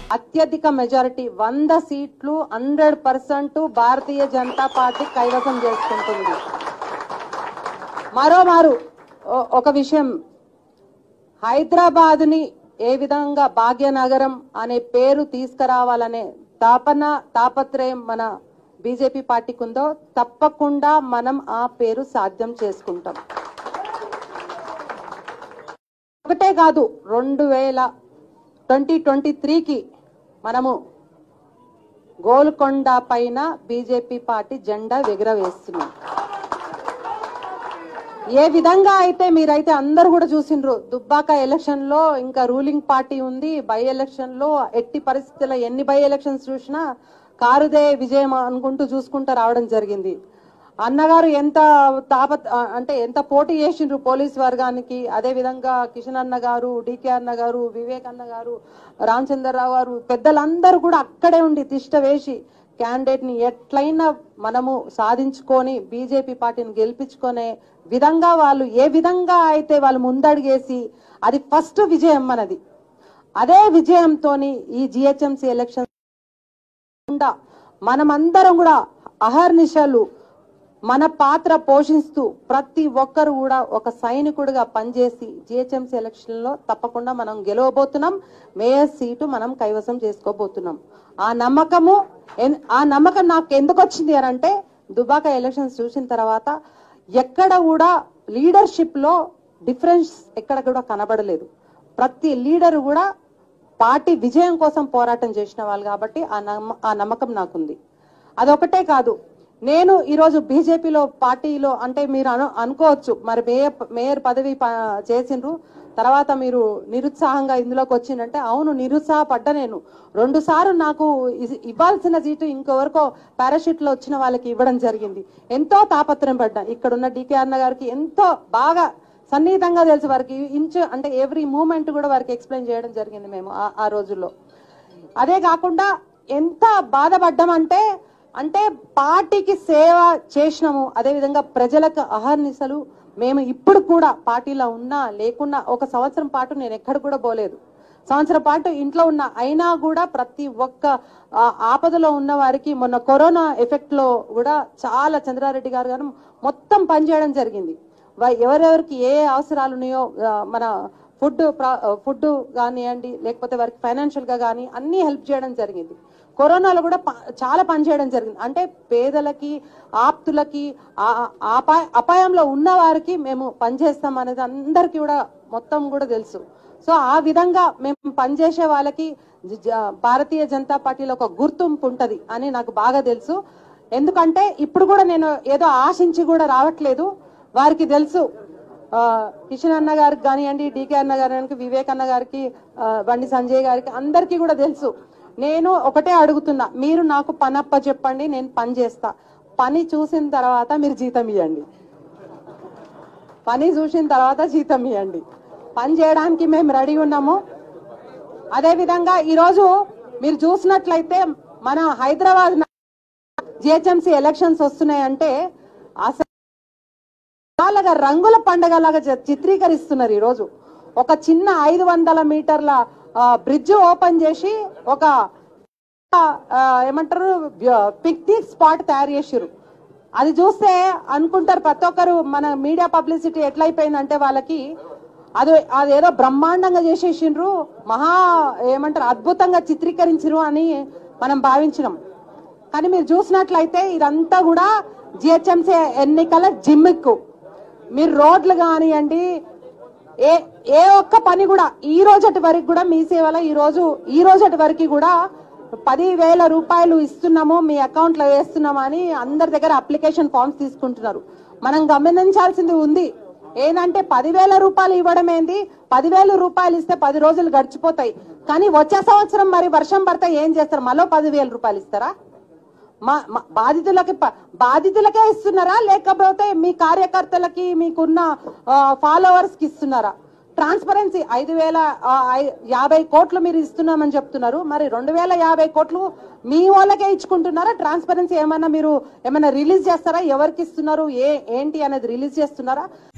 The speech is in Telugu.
అత్యధిక మెజారిటీ వంద సీట్లు hundred percent Bharatiya Janata party కైవసం చేసుకుంటుంది మరో మారు ఓ- ఒక విషయం హైదరాబాద్ ని ఏ విధంగా భాగ్యనగరం అనే పేరు తీసుకురావాలనే తాపన తాపత్రయం మన బీజేపీ పార్టీకి ఉందో తప్పకుండా మనం ఆ పేరు సాధ్యం చేసుకుంటాం ఒకటే కాదు రెండు వేల ట్వంటీ ట్వంటీ త్రీకి మనము గోల్కొండ పైన బీజేపీ పార్టీ జెండా ఎగురవేస్తున్నాం ఏ విధంగా అయితే మీరైతే అందరు కూడా చూసిండ్రు దుబ్బాక ఎలక్షన్ లో ఇంకా రూలింగ్ పార్టీ ఉంది బై ఎలక్షన్ లో ఎట్టి పరిస్థితుల్లో ఎన్ని బై ఎలక్షన్స్ చూసినా కారుదే విజయం అనుకుంటూ చూసుకుంటూ రావడం జరిగింది అన్నగారు ఎంత తాప అంటే ఎంత పోటీ చేసిండ్రు పోలీస్ వర్గానికి అదే విధంగా కిషన్ అన్న గారు డికే అన్న గారు వివేక్ అన్న గారు రామచంద్రరావు గారు పెద్దలందరూ కూడా అక్కడే ఉండి తిష్ట వేసి క్యాండిడేట్ ని ఎట్లయినా మనము సాధించుకొని బీజేపీ పార్టీని గెలిపించుకునే విధంగా వాళ్ళు ఏ విధంగా అయితే వాళ్ళు ముందడుగేసి అది ఫస్ట్ విజయం మనది అదే విజయంతోని ఈ జిహెచ్ఎంసీ ఎలక్షన్ కాకుండా మనమందరం కూడా అహర్నిశలు మన పాత్ర పోషిస్తూ ప్రతి ఒక్కరు కూడా ఒక సైనికుడిగా పనిచేసి జిహెచ్ఎంసీ ఎలక్షన్ లో తప్పకుండా మనం గెలవబోతున్నాం మేయర్ సీటు మనం కైవసం చేసుకోబోతున్నాం ఆ నమ్మకము ఎన్- ఆ నమ్మకం నాకు ఎందుకు వచ్చింది అని అంటే దుబాక ఎలక్షన్స్ చూసిన తర్వాత ఎక్కడ కూడా లీడర్షిప్ లో డిఫరెన్స్ ఎక్కడ కూడా కనబడలేదు ప్రతి లీడర్ కూడా పార్టీ విజయం కోసం పోరాటం చేసిన వాళ్ళు కాబట్టి ఆ నమ్మ ఆ నమ్మకం నాకుంది అదొకటే కాదు నేను ఈరోజు బీజేపీలో పార్టీలో అంటే మీరు అను అనుకోవచ్చు మరి మేయర్ మేయర్ పదవి ప- చేసిండ్రు తర్వాత మీరు నిరుత్సాహంగా ఇందులోకి వచ్చిందంటే అవును నిరుత్సాహపడ్డ నేను రెండు సార్లు నాకు ఇ- ఇవ్వాల్సిన సీటు ఇంకెవరికో పారాషూట్ లో వచ్చిన వాళ్ళకి ఇవ్వడం జరిగింది ఎంతో తాపత్రయం పడ్డా ఇక్కడ ఉన్న డికే అన్న గారికి ఎంతో బాగా సన్నిహితంగా తెలుసు వారికి ఇంచు అంటే ఎవ్రీ మూమెంట్ కూడా వారికి ఎక్స్ప్లెయిన్ చేయడం జరిగింది మేము ఆ- ఆ రోజుల్లో అదే కాకుండా ఎంత బాధపడ్డామంటే అంటే పార్టీకి సేవ చేసినాము అదే విధంగా ప్రజలకు అహర్నిశలు మేము ఇప్పుడు కూడా పార్టీలో ఉన్నా లేకున్నా ఒక సంవత్సరం పాటు నేను ఎక్కడ కూడా పోలేదు సంవత్సరం పాటు ఇంట్లో ఉన్న అయినా కూడా ప్రతి ఒక్క ఆ, ఆపదలో ఉన్న వారికి మొన్న కరోనా ఎఫెక్ట్ లో కూడా చాలా చంద్రారెడ్డి గారు గారు మొత్తం పనిచేయడం జరిగింది వా- ఎవరెవరికి ఏ అవసరాలు ఉన్నాయో ఆ, మన ఫుడ్ ఫుడ్ కానివ్వండి లేకపోతే వారికి ఫైనాన్షియల్ గా కానీ అన్ని హెల్ప్ చేయడం జరిగింది కరోనాలో కూడా ప- చాలా పనిచేయడం జరిగింది అంటే పేదలకి ఆప్తులకి ఆ- ఆ- అపాయ అపాయంలో ఉన్న వారికి మేము పనిచేస్తాం అనేది అందరికీ కూడా మొత్తం కూడా తెలుసు సో ఆ విధంగా మేము పనిచేసే వాళ్ళకి జ- జ- భారతీయ జనతా పార్టీలో ఒక గుర్తింపు ఉంటది అని నాకు బాగా తెలుసు ఎందుకంటే ఇప్పుడు కూడా నేను ఏదో ఆశించి కూడా రావట్లేదు వారికి తెలుసు ఆ, కిషన్ అన్న గారికి కానివ్వండి డికే అన్న గారికి వివేక్ అన్న గారికి ఆ, బండి సంజయ్ గారికి అందరికీ కూడా తెలుసు నేను ఒకటే అడుగుతున్నా మీరు నాకు పని అప్ప చెప్పండి నేను పని చేస్తా పని చూసిన తర్వాత మీరు జీతం ఇవ్వండి పని చూసిన తర్వాత జీతం ఇవ్వండి పని చేయడానికి మేము రెడీ ఉన్నాము అదే విధంగా ఈరోజు మీరు చూసినట్లయితే మన హైదరాబాద్ జిహెచ్ఎంసీ ఎలక్షన్స్ వస్తున్నాయంటే అసలు చాలాగా రంగుల పండగలాగా చి- చిత్రీకరిస్తున్నారు ఈ రోజు ఒక చిన్న ఐదు వందల మీటర్ల బ్రిడ్జ్ ఓపెన్ చేసి ఒక ఆ, ఏమంటారు పిక్నిక్ స్పాట్ తయారు చేసిరు అది చూస్తే అనుకుంటారు ప్రతి ఒక్కరు మన మీడియా పబ్లిసిటీ ఎట్లయిపోయిందంటే వాళ్ళకి అది అదేదో బ్రహ్మాండంగా చేసేసిండ్రు మహా ఏమంటారు అద్భుతంగా చిత్రీకరించరు అని మనం భావించినాం కానీ మీరు చూసినట్లయితే ఇదంతా కూడా జిహెచ్ఎంసీ ఎన్నికల జిమ్మిక్కు మీరు రోడ్లు కానివ్వండి ఏ ఏ ఒక్క పని కూడా ఈ రోజటి వరకు కూడా మీ సేవలో ఈ రోజు ఈ రోజటి వరకు కూడా పది వేల రూపాయలు ఇస్తున్నాము మీ అకౌంట్ లో వేస్తున్నాము అని అందరి దగ్గర అప్లికేషన్ ఫామ్స్ తీసుకుంటున్నారు మనం గమనించాల్సింది ఉంది ఏంటంటే పదివేల రూపాయలు ఇవ్వడం ఏంది పదివేల రూపాయలు ఇస్తే పది రోజులు గడిచిపోతాయి కానీ వచ్చే సంవత్సరం మరి వర్షం పడితే ఏం చేస్తారు మళ్ళీ పదివేల రూపాయలు ఇస్తారా మా మా- బాధితులకి ప- బాధితులకే ఇస్తున్నారా లేకపోతే మీ కార్యకర్తలకి మీకున్న ఫాలోవర్స్ కి ఇస్తున్నారా ట్రాన్స్పరెన్సీ ఐదు వేల ఆ, ఐ- యాభై కోట్లు మీరు ఇస్తున్నామని చెప్తున్నారు మరి రెండు వేల యాభై కోట్లు మీ వాళ్ళకే ఇచ్చుకుంటున్నారా ట్రాన్స్పరెన్సీ ఏమైనా మీరు ఏమైనా రిలీజ్ చేస్తారా ఎవరికి ఇస్తున్నారు ఏ ఏంటి అనేది రిలీజ్ చేస్తున్నారా